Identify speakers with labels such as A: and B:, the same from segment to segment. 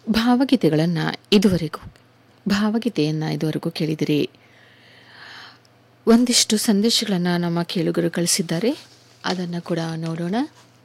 A: ಭಾವಗೀತೆಗಳನ್ನು ಇದುವರೆಗೂ ಭಾವಗೀತೆಯನ್ನು ಇದುವರೆಗೂ ಕೇಳಿದಿರಿ ಒಂದಿಷ್ಟು ಸಂದೇಶಗಳನ್ನು ನಮ್ಮ ಕೇಳುಗರು ಕಳಿಸಿದ್ದಾರೆ ಅದನ್ನು ಕೂಡ ನೋಡೋಣ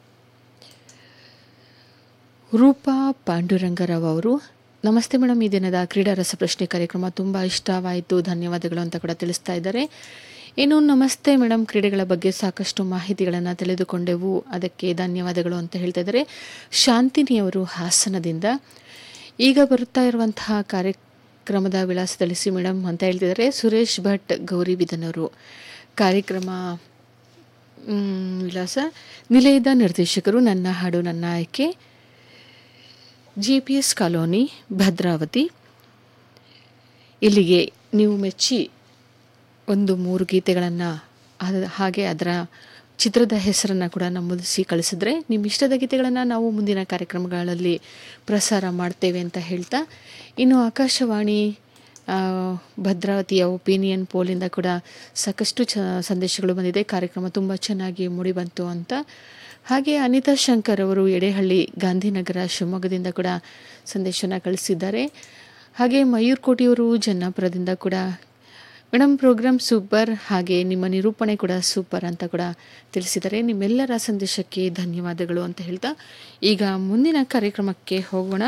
A: ರೂಪಾ ಪಾಂಡುರಂಗರಾವ್ ಅವರು ನಮಸ್ತೆ ಮೇಡಮ್ ಈ ದಿನದ ಕ್ರೀಡಾ ರಸಪ್ರಶ್ನೆ ಕಾರ್ಯಕ್ರಮ ತುಂಬ ಇಷ್ಟವಾಯಿತು ಧನ್ಯವಾದಗಳು ಅಂತ ಕೂಡ ತಿಳಿಸ್ತಾ ಇದ್ದಾರೆ ಇನ್ನು ನಮಸ್ತೆ ಮೇಡಮ್ ಕ್ರೀಡೆಗಳ ಬಗ್ಗೆ ಸಾಕಷ್ಟು ಮಾಹಿತಿಗಳನ್ನು ತಿಳಿದುಕೊಂಡೆವು ಅದಕ್ಕೆ ಧನ್ಯವಾದಗಳು ಅಂತ ಹೇಳ್ತಾ ಇದ್ದಾರೆ ಶಾಂತಿನಿ ಅವರು ಹಾಸನದಿಂದ ಈಗ ಬರುತ್ತಾ ಇರುವಂತಹ ಕಾರ್ಯಕ್ರಮದ ವಿಳಾಸ ತಿಳಿಸಿ ಮೇಡಮ್ ಅಂತ ಹೇಳ್ತಿದ್ದಾರೆ ಸುರೇಶ್ ಭಟ್ ಗೌರಿ ಬಿದನವರು ಕಾರ್ಯಕ್ರಮ ಮ್, ವಿಳಾಸ ನಿಲಯದ ನಿರ್ದೇಶಕರು ನನ್ನ ಹಾಡು ನನ್ನ ಆಯ್ಕೆ G P S colony Bhadravati ಇಲ್ಲಿಗೆ ನೀವು ಮೆಚ್ಚಿ ಒಂದು ಮೂರು ಗೀತೆಗಳನ್ನು ಹಾಗೆ ಅದರ ಚಿತ್ರದ ಹೆಸರನ್ನು ಕೂಡ ನಮೂದಿಸಿ ಕಳಿಸಿದ್ರೆ ನಿಮ್ಮ ಇಷ್ಟದ ಗೀತೆಗಳನ್ನು ನಾವು ಮುಂದಿನ ಕಾರ್ಯಕ್ರಮಗಳಲ್ಲಿ ಪ್ರಸಾರ ಮಾಡ್ತೇವೆ ಅಂತ ಹೇಳ್ತಾ ಇನ್ನು ಆಕಾಶವಾಣಿ ಆ, ಭದ್ರಾವತಿಯ ಒಪಿನಿಯನ್ ಪೋಲಿಂದ ಕೂಡ ಸಾಕಷ್ಟು ಚ ಸಂದೇಶಗಳು ಬಂದಿದೆ ಕಾರ್ಯಕ್ರಮ ತುಂಬ ಚೆನ್ನಾಗಿ ಮೂಡಿಬಂತು ಅಂತ ಹಾಗೆ ಅನಿತಾ ಶಂಕರ್ ಅವರು ಎಡೆಹಳ್ಳಿ ಗಾಂಧಿನಗರ ಶಿವಮೊಗ್ಗದಿಂದ ಕೂಡ ಸಂದೇಶನ ಕಳಿಸಿದ್ದಾರೆ ಹಾಗೆ ಮಯೂರ್ ಕೋಟಿಯವರು ಜನ್ನಾಪುರದಿಂದ ಕೂಡ ಮೇಡಮ್ ಪ್ರೋಗ್ರಾಮ್ ಸೂಪರ್ ಹಾಗೆ ನಿಮ್ಮ ನಿರೂಪಣೆ ಕೂಡ ಸೂಪರ್ ಅಂತ ಕೂಡ ತಿಳಿಸಿದ್ದಾರೆ ನಿಮ್ಮೆಲ್ಲರ ಸಂದೇಶಕ್ಕೆ ಧನ್ಯವಾದಗಳು ಅಂತ ಹೇಳ್ತಾ ಈಗ ಮುಂದಿನ ಕಾರ್ಯಕ್ರಮಕ್ಕೆ ಹೋಗೋಣ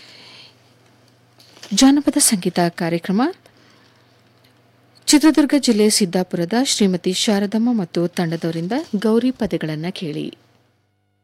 A: ಜಾನಪದ ಸಂಗೀತ ಕಾರ್ಯಕ್ರಮ ಚಿತ್ರದುರ್ಗ ಜಿಲ್ಲೆ ಸಿದ್ದಾಪುರದ ಶ್ರೀಮತಿ ಶಾರದಮ್ಮ ಮತ್ತು ತಂಡದವರಿಂದ ಗೌರಿ ಪದಗಳನ್ನು ಕೇಳಿ